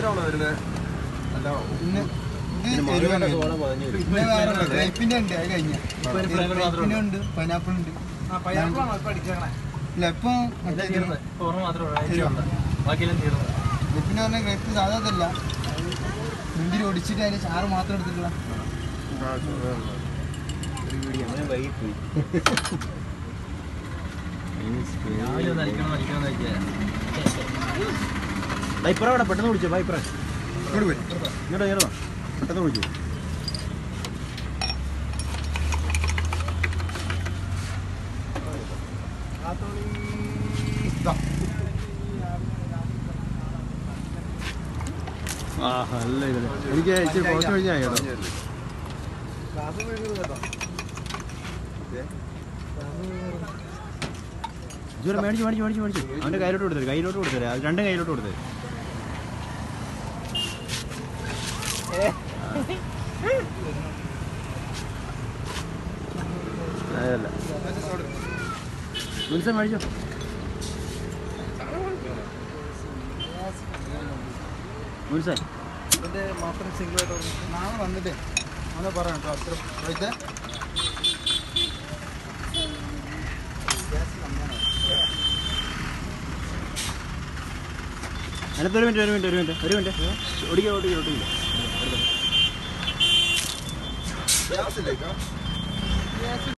എത്രയാണോ വരുന്നത് അല്ല പിന്നെ ഇത് എരിവാണ് പിന്നെ വേറെ ഗ്രേപ്പിന്റെ ഉണ്ട് അത് കഴിഞ്ഞ ഗ്രേപ്പിന്റെ ഉണ്ട് പൈനാപ്പിൾ ഉണ്ട് ഇല്ല ഇപ്പൊ മറ്റേ ഇതിന് ഗ്രേപ്പിന്റെ പറഞ്ഞ ഗ്രേപ്പ് സാധാ ഇതല്ല മുന്തിരി ഒടിച്ചിട്ട് അതിന് ചാറ് മാത്രം എടുത്തിട്ടുള്ള വൈപ്പറ അവിടെ പെട്ടെന്ന് വിളിച്ചോ വൈപ്പറ ഇങ്ങോട്ട് പോയി ഇങ്ങോട്ടോ ഇങ്ങോട്ടോ പെട്ടെന്ന് വിളിച്ചു ആ നല്ല ഇതില് എനിക്ക് ഇച്ചിരി ഫോട്ടോ കഴിഞ്ഞാൽ കേട്ടോ ഇതുവരെ മേടിച്ചു മേടിച്ചു മേടിച്ചു മേടിച്ചു അവന്റെ കയ്യിലോട്ട് കൊടുത്തത് കയ്യിലോട്ട് കൊടുത്തത് അത് രണ്ടും കയ്യിലോട്ട് കൊടുത്തത് അതല്ല ഉത്സവം മേടിച്ചോ ഉത്സവം ഇതിന്റെ മാത്രം സിംഗിൾ ആയിട്ട് നാളെ വന്നിട്ട് നാളെ പറയാം കേട്ടോ അത്ര പൈസ അതിനകത്ത് ഒരു മിനിറ്റ് ഒരു മിനിറ്റ് ഒരു മിനിറ്റ് ഒരു മിനിറ്റ് ഓടിക്കോ ഓടിക്കോ ഓടിക്കില്ല ഗ്യാസില്ലേക്കാ